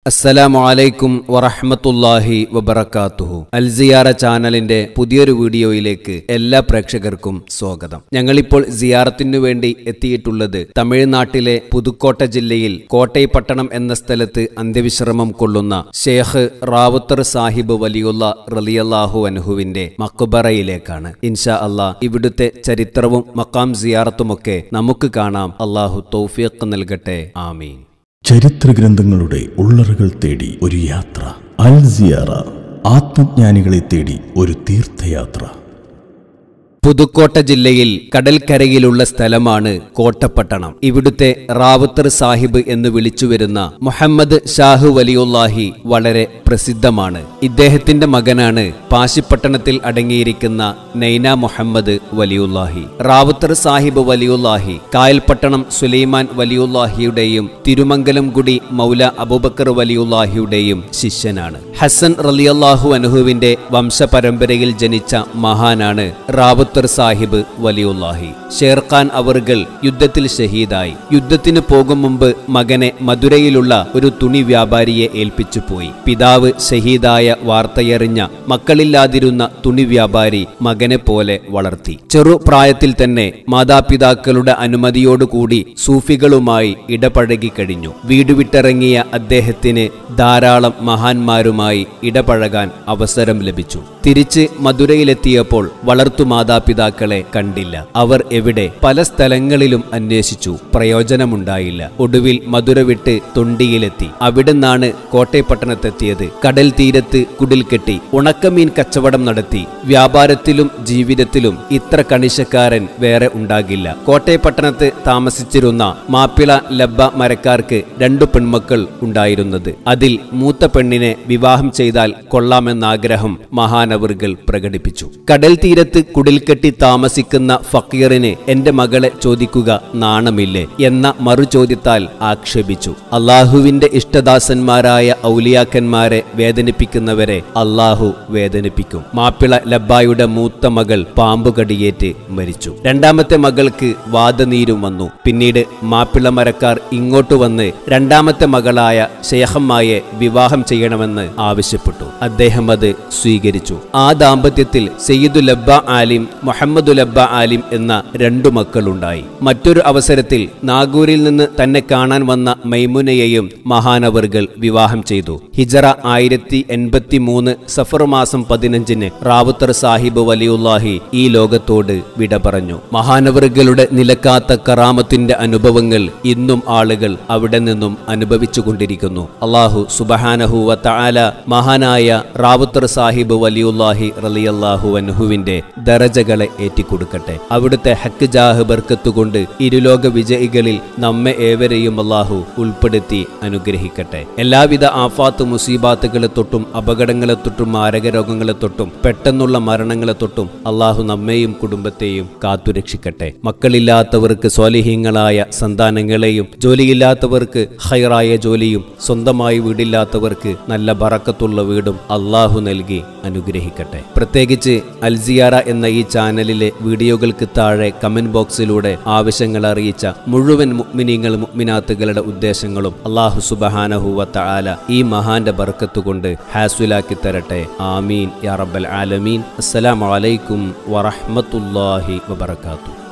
അസ്സലാമു അലൈക്കും വറഹ്മത്തുള്ളാഹി വബറകാതുഹു അൽസിയാറ ചാനലിന്റെ പുതിയൊരു വീഡിയോയിലേക്ക് എല്ലാ പ്രേക്ഷകർക്കും സ്വാഗതം ഞങ്ങളിപ്പോൾ സിയാറത്തിനു വേണ്ടി എത്തിയിട്ടുള്ളത് തമിഴ്നാട്ടിലെ പുതുക്കോട്ട ജില്ലയിൽ കോട്ടൈപ്പട്ടണം എന്ന സ്ഥലത്ത് അന്ത്യവിശ്രമം കൊള്ളുന്ന ഷേഖ് റാവുത്തർ സാഹിബ് വലിയുള്ള റലിയല്ലാഹു അൻഹുവിന്റെ മക്കുബറയിലേക്കാണ് ഇൻഷാ അള്ളാഹ് ഇവിടുത്തെ ചരിത്രവും മക്കാം സിയാറത്തുമൊക്കെ നമുക്ക് കാണാം അള്ളാഹു തൗഫീഖ് നൽകട്ടെ ആമീൻ ചരിത്രഗ്രന്ഥങ്ങളുടെ ഉള്ളറകൾ തേടി ഒരു യാത്ര അൽ സിയാറ ആത്മജ്ഞാനികളെ തേടി ഒരു തീർത്ഥയാത്ര പുതുക്കോട്ട ജില്ലയിൽ കടൽക്കരയിലുള്ള സ്ഥലമാണ് കോട്ടപ്പട്ടണം ഇവിടുത്തെ റാവുത്തർ സാഹിബ് എന്ന് വിളിച്ചുവരുന്ന മുഹമ്മദ് ഷാഹു വലിയുല്ലാഹി വളരെ പ്രസിദ്ധമാണ് ഇദ്ദേഹത്തിന്റെ മകനാണ് പാശിപ്പട്ടണത്തിൽ അടങ്ങിയിരിക്കുന്ന നൈന മുഹമ്മദ് വലിയുല്ലാഹി റാവുത്തർ സാഹിബ് വലിയുല്ലാഹി കായൽപട്ടണം സുലൈമാൻ വലിയുല്ലാഹിയുടെയും തിരുമംഗലംകുടി മൗല അബൂബക്കർ വലിയുല്ലാഹിയുടെയും ശിഷ്യനാണ് ഹസൻ റലിയല്ലാഹു അനുഹുവിന്റെ വംശപരമ്പരയിൽ ജനിച്ച മഹാനാണ് റാവുത്തർ സാഹിബ് വലിയുല്ലാഹി ഷേർഖാൻ അവറുകൾ യുദ്ധത്തിൽ ഷഹീദായി യുദ്ധത്തിന് പോകും മുമ്പ് മകനെ മധുരയിലുള്ള ഒരു തുണി വ്യാപാരിയെ ഏൽപ്പിച്ചു പോയി പിതാവ് ഷഹീദായ വാർത്തയറിഞ്ഞ മക്കളില്ലാതിരുന്ന തുണി വ്യാപാരി മകനെ പോലെ വളർത്തി ചെറുപ്രായത്തിൽ തന്നെ മാതാപിതാക്കളുടെ അനുമതിയോടുകൂടി സൂഫികളുമായി ഇടപഴകി കഴിഞ്ഞു വീട് വിട്ടിറങ്ങിയ അദ്ദേഹത്തിന് ധാരാളം മഹാന്മാരുമായി ഇടപഴകാൻ അവസരം ലഭിച്ചു തിരിച്ച് മധുരയിലെത്തിയപ്പോൾ വളർത്തു മാതാപിതാക്കളെ കണ്ടില്ല അവർ എവിടെ പല സ്ഥലങ്ങളിലും അന്വേഷിച്ചു പ്രയോജനമുണ്ടായില്ല ഒടുവിൽ മധുര വിട്ട് തൊണ്ടിയിലെത്തി അവിടുന്നാണ് കോട്ടയപ്പട്ടണത്തെത്തിയത് കടൽ തീരത്ത് കുടിൽ കെട്ടി ഉണക്കമീൻ കച്ചവടം നടത്തി വ്യാപാരത്തിലും ജീവിതത്തിലും ഇത്ര കണിശക്കാരൻ വേറെ ഉണ്ടാകില്ല കോട്ടയപ്പട്ടണത്ത് താമസിച്ചിരുന്ന മാപ്പിള ലബ്ബ മരക്കാർക്ക് രണ്ടു പെൺമക്കൾ ഉണ്ടായിരുന്നത് അതിൽ മൂത്ത പെണ്ണിനെ വിവാഹം ചെയ്താൽ കൊള്ളാമെന്നാഗ്രഹം മഹാനവറുകൾ പ്രകടിപ്പിച്ചു കടൽ തീരത്ത് കുടിൽക്കെട്ടി താമസിക്കുന്ന ഫക്കീറിന് എന്റെ മകളെ ചോദിക്കുക നാണമില്ലേ എന്ന മറുചോദ്യത്താൽ ആക്ഷേപിച്ചു അള്ളാഹുവിന്റെ ഇഷ്ടദാസന്മാരായ ഔലിയാക്കന്മാരെ വേദനിപ്പിക്കുന്നവരെ അള്ളാഹു വേദനിപ്പിക്കും മാപ്പിള ലബ്ബായുടെ മൂത്ത മകൾ പാമ്പുകടിയേറ്റ് മരിച്ചു രണ്ടാമത്തെ മകൾക്ക് വാദനീരും വന്നു പിന്നീട് മാപ്പിള മരക്കാർ ഇങ്ങോട്ട് വന്ന് രണ്ടാമത്തെ മകളായ ഷേഖമ്മായെ വിവാഹം ചെയ്യണമെന്ന് ആവശ്യപ്പെട്ടു അദ്ദേഹം അത് സ്വീകരിച്ചു ആ ദാമ്പത്യത്തിൽ സയ്യിദു ലബ്ബ ആലിം മുഹമ്മദു ലബ്ബ ആലിം എന്ന രണ്ടു മക്കളുണ്ടായി മറ്റൊരു അവസരത്തിൽ നാഗൂരിൽ നിന്ന് തന്നെ കാണാൻ വന്ന മൈമുനയെയും മഹാനവറുകൾ വിവാഹം ചെയ്തു ഹിജറ ആയിരത്തി എൺപത്തി മൂന്ന് സഫർ മാസം പതിനഞ്ചിന് റാവുത്തർ സാഹിബ് വലിയുല്ലാഹി ഈ ലോകത്തോട് വിട പറഞ്ഞു മഹാനവറുകളുടെ നിലക്കാത്ത കറാമത്തിന്റെ അനുഭവങ്ങൾ ഇന്നും ആളുകൾ അവിടെ നിന്നും അനുഭവിച്ചു കൊണ്ടിരിക്കുന്നു അള്ളാഹു സുബഹാനഹുവ തആല മഹാനായ റാവുത്തർ സാഹിബ് വലിയുല്ലാഹി റലിയല്ലാഹു അൻഹുവിന്റെ ദറജകളെ ഏറ്റിക്കൊടുക്കട്ടെ അവിടുത്തെ ഹക്ക് ജാഹ് ബർക്കത്തുകൊണ്ട് ഇരുലോക വിജയികളിൽ നമ്മെ ഏവരെയും അള്ളാഹു ഉൾപ്പെടുത്തി അനുഗ്രഹിക്കട്ടെ എല്ലാവിധ ആഫാത്ത് മുസീബാത്തുകളെ തൊട്ടും അപകടങ്ങളെ തൊട്ടും മാരക രോഗങ്ങളെ തൊട്ടും പെട്ടെന്നുള്ള മരണങ്ങളെ തൊട്ടും അള്ളാഹു നമ്മെയും കുടുംബത്തെയും കാത്തുരക്ഷിക്കട്ടെ മക്കളില്ലാത്തവർക്ക് സ്വാലിഹീങ്ങളായ സന്താനങ്ങളെയും ജോലിയില്ലാത്തവർക്ക് ഹൈറായ ജോലിയും സ്വന്തമായി വീടില്ലാത്തവർക്ക് നല്ല ബറക്കത്തുള്ള വീടും അള്ളാഹു നൽകി അനുഗ്രഹിക്കട്ടെ പ്രത്യേകിച്ച് അൽസിയാറ എന്ന ഈ ചാനലിലെ വീഡിയോകൾക്ക് താഴെ കമന്റ് ബോക്സിലൂടെ ആവശ്യങ്ങൾ അറിയിച്ച മുഴുവൻ മുഗ്മിനീങ്ങൾ മുഗ്മിനാത്തുകളുടെ ഉദ്ദേശങ്ങളും അള്ളാഹു സുബഹാനഹുവ തആല ഈ മഹാന്റെ ബർക്കത്ത് കൊണ്ട് ഹാസുലാക്കി തരട്ടെ ആമീൻ യാ റബ്ബൽ ആലമീൻ അസ്സലാമു അലൈക്കും വറഹ്മത്തുള്ളാഹി വബറകാതുഹു